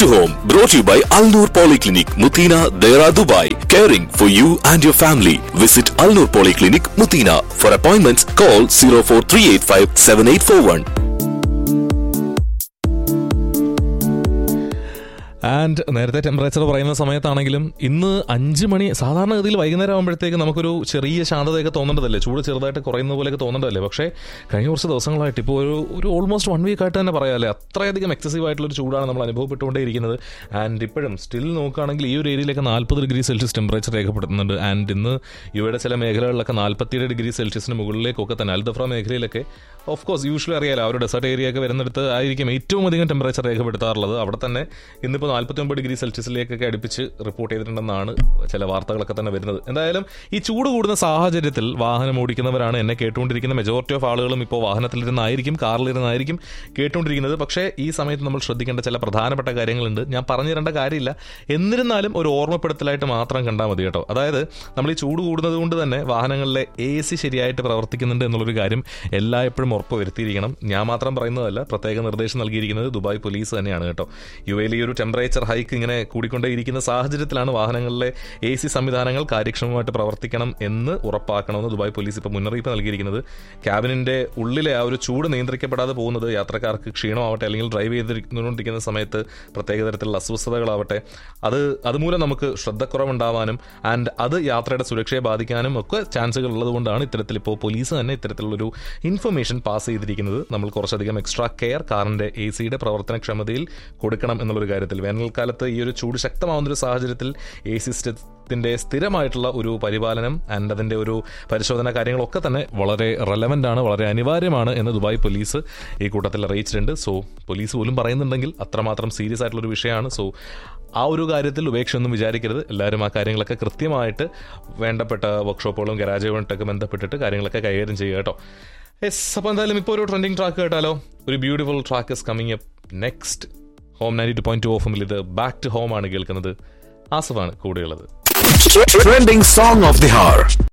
to home brought to you by Al Noor Polyclinic, Mutina, Dera, Dubai. Caring for you and your family. Visit Al Noor Polyclinic, Mutina. For appointments, call 04385 7841. And നേരത്തെ temperature പറയുന്ന സമയത്താണെങ്കിലും ഇന്ന് അഞ്ച് മണി സാധാരണഗതിയിൽ വൈകുന്നേരം ആകുമ്പോഴത്തേക്ക് നമുക്കൊരു ചെറിയ ശാന്തതയൊക്കെ തോന്നേണ്ടതല്ലേ ചൂട് ചെറുതായിട്ട് കുറയുന്ന പോലെയൊക്കെ തോന്നേണ്ടതല്ലേ പക്ഷേ കഴിഞ്ഞ കുറച്ച് ദിവസങ്ങളായിട്ട് ഇപ്പോൾ ഒരു ഒരു ഓൾമോസ്റ്റ് വൺ വീക്ക് ആയിട്ട് തന്നെ പറയാമല്ലേ അത്രയധികം എക്സസീവ് ആയിട്ടുള്ളൊരു ചൂടാണ് നമ്മൾ അനുഭവപ്പെട്ടുകൊണ്ടേയിരിക്കുന്നത് ആൻഡ് ഇപ്പോഴും സ്റ്റിൽ നോക്കുകയാണെങ്കിൽ ഈ ഒരു ഏരിയയിലൊക്കെ നാൽപ്പത് ഡിഗ്രി സെൽഷ്യസ് ടെമ്പറേച്ചർ രേഖപ്പെടുത്തുന്നുണ്ട് ആൻഡ് ഇന്ന് ഇവയുടെ ചില മേഖലകളിലൊക്കെ നാൽപ്പത്തിയേഴ് ഡിഗ്രി സെൽഷ്യസിന് മുകളിലേക്കൊക്കെ തന്നെ അൽദഫ്ര മേഖലയിലൊക്കെ ഓഫ് കോഴ്സ് യൂഷ്വലി അറിയാലോ ആ ഒരു ഡെസേർട്ട് ഏരിയ ഒക്കെ വരുന്നിടത്ത് ആയിരിക്കും ഏറ്റവും അധികം ടെമ്പറേച്ചർ രേഖപ്പെടുത്താറുള്ളത് അവിടെ തന്നെ ഇന്നിപ്പോൾ നാൽപ്പത്തി ഡിഗ്രി സെൽഷ്യസിലേക്കൊക്കെ അടുപ്പിച്ച് റിപ്പോർട്ട് ചെയ്തിട്ടുണ്ടെന്നാണ് ചില വാർത്തകളൊക്കെ തന്നെ വരുന്നത് എന്തായാലും ഈ ചൂട് കൂടുന്ന സാഹചര്യത്തിൽ വാഹനം ഓടിക്കുന്നവരാണ് എന്നെ കേട്ടുകൊണ്ടിരിക്കുന്ന മെജോറിറ്റി ഓഫ് ആളുകളും ഇപ്പോൾ വാഹനത്തിലിരുന്നായിരിക്കും കാറിലിരുന്നായിരിക്കും കേട്ടുകൊണ്ടിരിക്കുന്നത് പക്ഷേ ഈ സമയത്ത് നമ്മൾ ശ്രദ്ധിക്കേണ്ട ചില പ്രധാനപ്പെട്ട കാര്യങ്ങളുണ്ട് ഞാൻ പറഞ്ഞു തരേണ്ട കാര്യമില്ല എന്നിരുന്നാലും ഒരു ഓർമ്മപ്പെടുത്തലായിട്ട് മാത്രം കണ്ടാൽ മതി കേട്ടോ അതായത് നമ്മൾ ഈ ചൂട് കൂടുന്നത് കൊണ്ട് തന്നെ വാഹനങ്ങളിലെ എ സി ശരിയായിട്ട് പ്രവർത്തിക്കുന്നുണ്ട് എന്നുള്ളൊരു കാര്യം എല്ലായ്പ്പോഴും ഉറപ്പ് വരുത്തിയിരിക്കണം ഞാൻ മാത്രം പറയുന്നതല്ല പ്രത്യേക നിർദ്ദേശം നൽകിയിരിക്കുന്നത് ദുബായ് പോലീസ് തന്നെയാണ് കേട്ടോ യു എയിൽ ഈ ഒരു ടെമ്പറേച്ചർ ഹൈക്ക് ഇങ്ങനെ കൂടിക്കൊണ്ടേയിരിക്കുന്ന സാഹചര്യത്തിലാണ് വാഹനങ്ങളിലെ എ സി സംവിധാനങ്ങൾ കാര്യക്ഷമമായിട്ട് പ്രവർത്തിക്കണം എന്ന് ഉറപ്പാക്കണമെന്ന് ദുബായ് പോലീസ് ഇപ്പോൾ മുന്നറിയിപ്പ് നൽകിയിരിക്കുന്നത് ക്യാബിനിന്റെ ഉള്ളിലെ ആ ഒരു ചൂട് നിയന്ത്രിക്കപ്പെടാതെ പോകുന്നത് യാത്രക്കാർക്ക് ക്ഷീണമാവട്ടെ അല്ലെങ്കിൽ ഡ്രൈവ് ചെയ്തുകൊണ്ടിരിക്കുന്ന സമയത്ത് പ്രത്യേക തരത്തിലുള്ള അസ്വസ്ഥതകളാവട്ടെ അത് അതുമൂലം നമുക്ക് ശ്രദ്ധക്കുറവുണ്ടാവാനും ആൻഡ് അത് യാത്രയുടെ സുരക്ഷയെ ബാധിക്കാനും ഒക്കെ ചാൻസുകൾ ഉള്ളതുകൊണ്ടാണ് ഇത്തരത്തിൽ ഇപ്പോൾ പോലീസ് തന്നെ ഇത്തരത്തിലുള്ളൊരു ഇൻഫർമേഷൻ പാസ് ചെയ്തിരിക്കുന്നത് നമ്മൾ കുറച്ചധികം എക്സ്ട്രാ കെയർ കാറിന്റെ എ സിയുടെ പ്രവർത്തനക്ഷമതയിൽ കൊടുക്കണം എന്നുള്ളൊരു കാര്യത്തിൽ വേനൽക്കാലത്ത് ഈ ഒരു ചൂട് ശക്തമാവുന്ന ഒരു സാഹചര്യത്തിൽ എ സി സിസ്റ്റത്തിന്റെ സ്ഥിരമായിട്ടുള്ള ഒരു പരിപാലനം ആൻഡ് അതിന്റെ ഒരു പരിശോധന കാര്യങ്ങളൊക്കെ തന്നെ വളരെ റെലവൻ്റ് ആണ് വളരെ അനിവാര്യമാണ് എന്ന് ദുബായ് പോലീസ് ഈ കൂട്ടത്തിൽ അറിയിച്ചിട്ടുണ്ട് സോ പോലീസ് പോലും പറയുന്നുണ്ടെങ്കിൽ അത്രമാത്രം സീരിയസ് ആയിട്ടുള്ള ഒരു വിഷയമാണ് സോ ആ ഒരു കാര്യത്തിൽ ഉപേക്ഷയൊന്നും വിചാരിക്കരുത് എല്ലാവരും ആ കാര്യങ്ങളൊക്കെ കൃത്യമായിട്ട് വേണ്ടപ്പെട്ട വർക്ക്ഷോപ്പുകളും ഗരാജുകളുമായിട്ടൊക്കെ ബന്ധപ്പെട്ടിട്ട് കാര്യങ്ങളൊക്കെ കൈകാര്യം ചെയ്യുക കേട്ടോ യെസ് അപ്പോൾ എന്തായാലും ഇപ്പോൾ ഒരു ട്രെൻഡിങ് ട്രാക്ക് കേട്ടാലോ ഒരു beautiful track is coming up next home ninety two point two ഓഫമിൽ ഇത് ബാക്ക് ടു ഹോം ആണ് കേൾക്കുന്നത് ആസഫാണ് കൂടെയുള്ളത് Trending song of the hour.